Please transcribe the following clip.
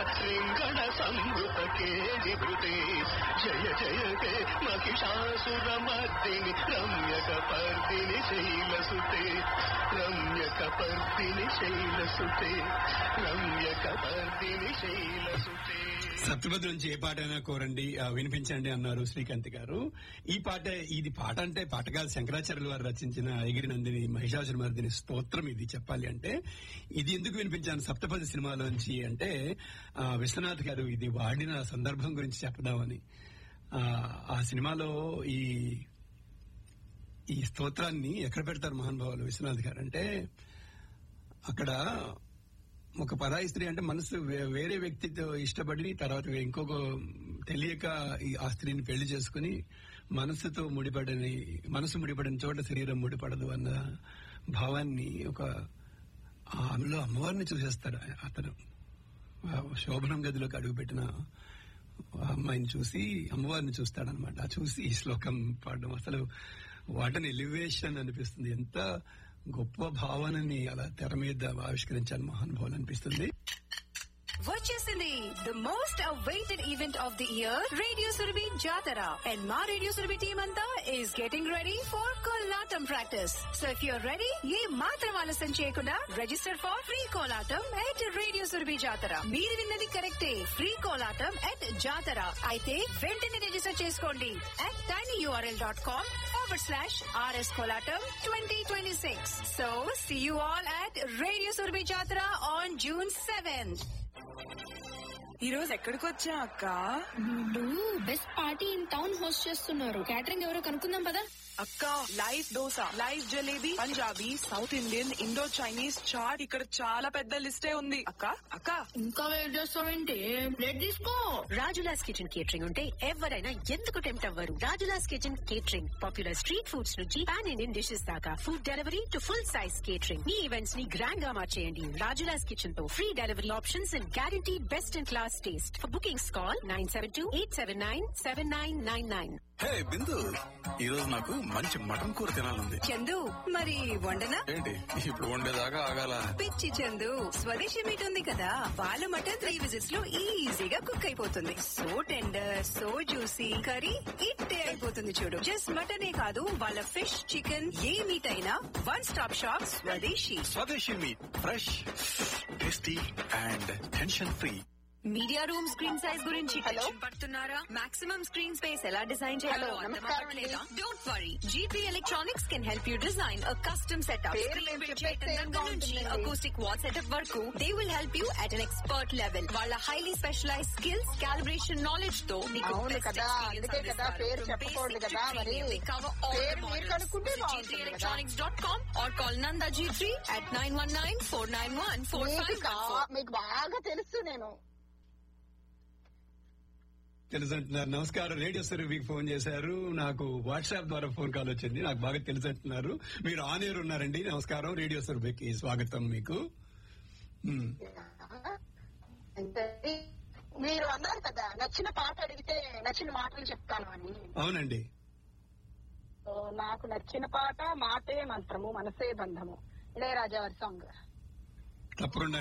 రింగణ సంవృత కేళిభృతే జయ జయ హే మహిషాసుర మర్దిని రమ్యక పర్దిని శైలసుతే రమ్యక పర్దిని శైలసుతే రమ్యక పర్దిని శైలసుతే సత్యభద్ర నుంచి ఏ పాట అయినా కోరండి ఆ, వినిపించండి అన్నారు శ్రీకాంత్ గారు ఈ పాట ఇది పాట అంటే పాట కాదు శంకరాచార్యుల వారు రచించిన ఎగిరి నందిని మహిషాసుర మర్దిని స్తోత్రం ఇది చెప్పాలి అంటే ఇది ఎందుకు వినిపించాను సప్తపది సినిమాలోంచి అంటే ఆ, విశ్వనాథ్ గారు ఇది వాడిన సందర్భం గురించి చెప్పదామని ఆ, ఆ సినిమాలో ఈ ఈ స్తోత్రాన్ని ఎక్కడ పెడతారు మహానుభావులు విశ్వనాథ్ గారు అంటే అక్కడ ఒక పరాయి స్త్రీ అంటే మనసు వే- వేరే వ్యక్తితో ఇష్టపడి తర్వాత ఇంకొక తెలియక ఈ ఆ స్త్రీని పెళ్లి చేసుకుని మనసుతో ముడిపడని మనసు ముడిపడిన చోట శరీరం ముడిపడదు అన్న భావాన్ని ఒక ఆమెలో అమ్మవారిని చూసేస్తాడు ఆ- అతను ఆ శోభనం గదిలోకి అడుగుపెట్టిన ఆ అమ్మాయిని చూసి అమ్మవారిని చూస్తాడనమాట ఆ చూసి ఈ శ్లోకం పాడడం అసలు వాటని ఎలివేషన్ అనిపిస్తుంది ఎంత గొప్ప భావనని అలా తెర మీద ఆవిష్కరించాలి మహానుభావులు అనిపిస్తుంది వచ్చేసింది the most awaited event of the year radio Surabhi Jatara and మా రేడియో సురభి టీమ్ అంతా is getting ready for Kolatam practice so if you're ready ఏ మాత్రం ఆలస్యం చేయకుండా register for free Kolatam at radio Surabhi Jatara మీరు విన్నది కరెక్టే ఫ్రీ కోలాటం ఎట్ జాతర అయితే వెంటనే రిజిస్టర్ చేసుకోండి at tiny URL dot com forward slash RS Kolatam twenty twenty six so see you all at radio Surabhi Jatara on June seventh ఈ రోజు ఎక్కడికి వచ్చా అక్క వీళ్ళు best party in town host చేస్తున్నారు క్యాటరింగ్ ఎవరో కనుక్కుందాం పదా అక్క live dosa live jalebi Punjabi south Indian Indo Chinese chaat ఇక్కడ చాలా పెద్ద లిస్టే ఉంది అక్క అక్క ఇంకా వెయిట్ చేస్తావేంటి ప్లేట్ తీసుకో రాజులాస్ కిచెన్ కేటరింగ్ ఉంటే ఎవరైనా ఎందుకు టెంప్ట్ అవ్వరు Rajula's kitchen catering popular street foods నుంచి పాన్ ఇండియన్ డిషెస్ దాకా food delivery to full size catering మీ ఈవెంట్స్ ని గ్రాండ్ గా మార్చేయండి రాజులాస్ కిచెన్ తో free delivery options and guarantee best in class taste for bookings call nine seven two eight seven nine seven nine nine nine hey Bindu ఈ రోజు నాకు మంచి mutton కూర తినాలంది చందు మరి వండనా ఏంటి ఇప్పుడు వండేదాకా ఆగాల పిచ్చి చందు స్వదేశీ మీట్ ఉంది కదా వాళ్ళ మటన్ త్రీ విజిట్స్ లో ఈజీగా కుక్ అయిపోతుంది so tender so juicy curry ఇట్టే అయిపోతుంది చూడు జస్ట్ మటనే కాదు వాళ్ళ ఫిష్ చికెన్ ఏ మీట్ అయినా one stop shop Swadeshi Swadeshi meat fresh tasty and tension free media room screen size గురించి టెన్షన్ పడుతున్నారా మాక్సిమం స్క్రీన్ స్పేస్ ఎలా డిజైన్ చేయాలో అర్థం అవ్వట్లేదా don't worry GP electronics can help you design a custom setup నుంచి acoustic wall setup వరకు they will help you at an expert level వాళ్ళ highly specialise skills calibration knowledge తో మీకు అవును కదా, అందుకే కదా పేరు చెప్పకూడదు కదా, మరి. పేరు మీరు కనుక్కుంటే బాగుంటుంది కదా. Electronics dot com or call Nanda G three at nine one nine four nine one four మీకు ఫైవ్ కా- మీకు బాగా తెలుసు నేను తెలుసు అంటున్నారు నమస్కారం రేడియో సర్వీకి ఫోన్ చేశారు నాకు వాట్సాప్ ద్వారా ఫోన్ కాల్ వచ్చింది నాకు బాగా తెలుసు అంటున్నారు మీరు ఆన్ ఎయిర్ ఉన్నారండి నమస్కారం రేడియో సర్వీకి స్వాగతం మీకు హ్మ్. అంటే మీరు అన్నారు కదా నచ్చిన పాట అడిగితే నచ్చిన మాటలు చెప్తాను అని అవునండి సో నాకు నచ్చిన పాట మాటే మంత్రము మనసే బంధము ఇళయరాజా వారి సాంగ్ తప్పకుండా